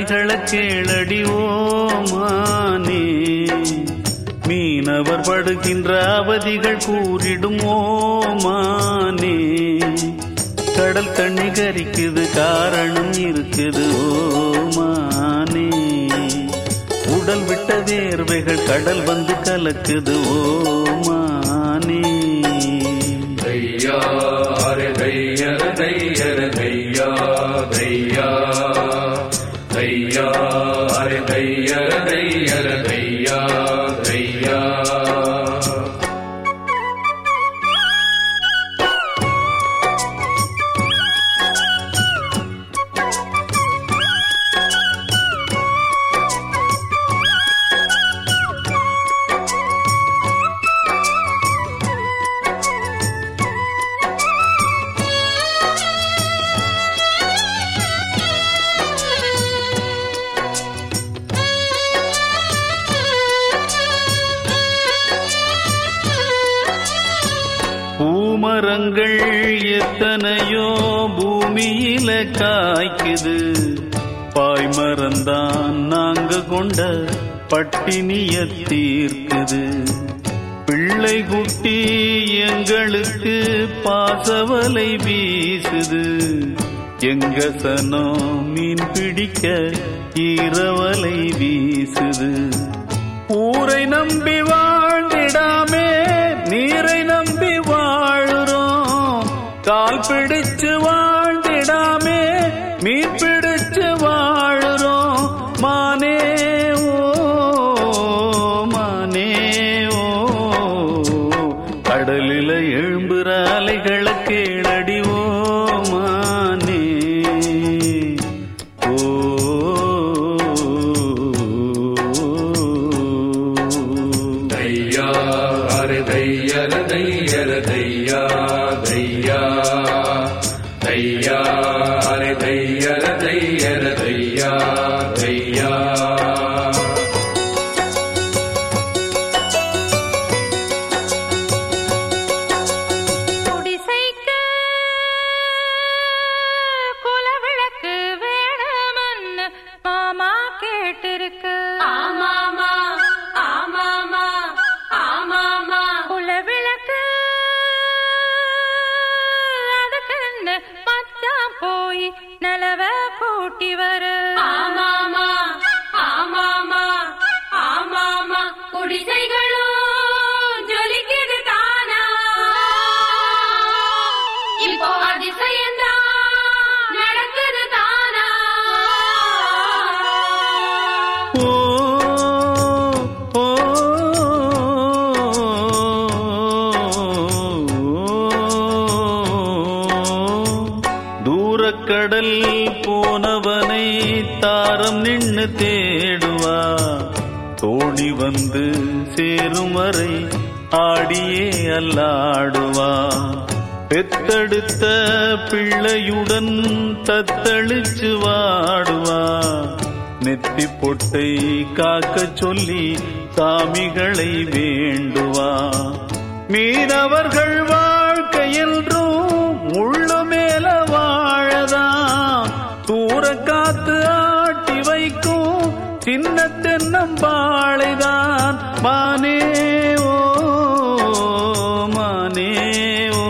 அலைகளை கேளடி ஓமானே மீனவர் படுகின்ற அவதிகள் கூறிடும் ஓமானே கடல் தண்ணி கரிக்குது காரணம் இருக்குது ஓமானே உடல் விட்ட வேர்வைகள் கடல் வந்து கலக்குது ஓமானே தையா அரே தையர தையர தையா தையா தையா அரே தையர தையர தையா தையா பூமரங்கள் எத்தனையோ பூமியில காய்க்குது பாய்மரந்தான் நாங்க கொண்ட பட்டினிய தீர்க்குது பிள்ளை குட்டி எங்களுக்கு பாசவலை வீசுது எங்க சனம் மீன் பிடிக்க ஈரவலை வீசுது ஊரை நம்பி வாழ்ந்திடாமே நீரை நம்பி வாழுறோம் கால் பிடிச்சு வாழ்ந்திடாமே மீன் பிடிச்சு வாழுறோம் மானே ஓ மானே ஓ கடலில எழும்புற அலைகளை கேளடி ஓ மானே ஓ தையா அரே தையர தையர தையா தையா தையா அரே தையர தையர தையா தையா குடிசைக்கு குலவிளக்கு வேணுமன்னு மாமா கேட்டிருக்கு ஆமாமா ஆமாமா ஆமாமா குலவிளக்கு அதுக்குன்னு மச்சான் போய் நிலவ கூட்டி வரு ஆமாமா ஆமாமா ஆமாமா குடிசைகளும் ஜொலிக்குது தானா இப்போ அதிசயம்தான் நடக்குது தானா ஓ ஓ தூரக்கடல் போனவனை தாரம் நின்னு தேடுவா தோணி வந்து சேரும் வரை ஆடியே அல்லாடுவா பெத்தெடுத்த பிள்ளையுடன் தத்தளிச்சு வாடுவா நெத்தி பொட்டை காக்க சொல்லி சாமிகளை வேண்டுவா மீனவர்கள் வாழ்க்கை என்றும் முள்ளு மேல வாழதான் தூர காத்து ஆட்டி வைக்கும் சின்ன தென்னம்பாளைதான் மானே ஓ மானே ஓ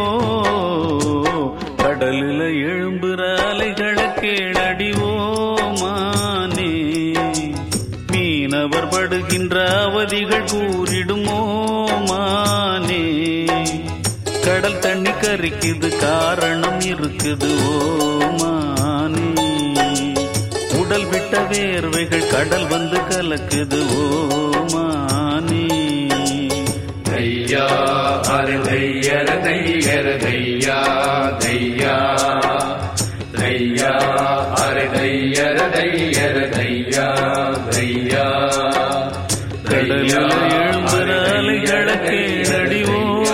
கடலில எழும்புற அலைகளை கேளடி ஓ மானே மீனவர் படுகின்ற அவதிகள் கூறிடுமோ மானே கடல் தண்ணி கரிக்குது காரணம் இருக்குது ஓ மானே உடல் விட்ட வேர்வைகள் கடல் வந்து கலக்குது ஓ மானே தையா அரே தையர தையர தையா தையா தையா அரே தையர தையர தையா தையா கடலில் தையா எழும்புற அரே தையர அலைகளை தையர கேளடி ஓ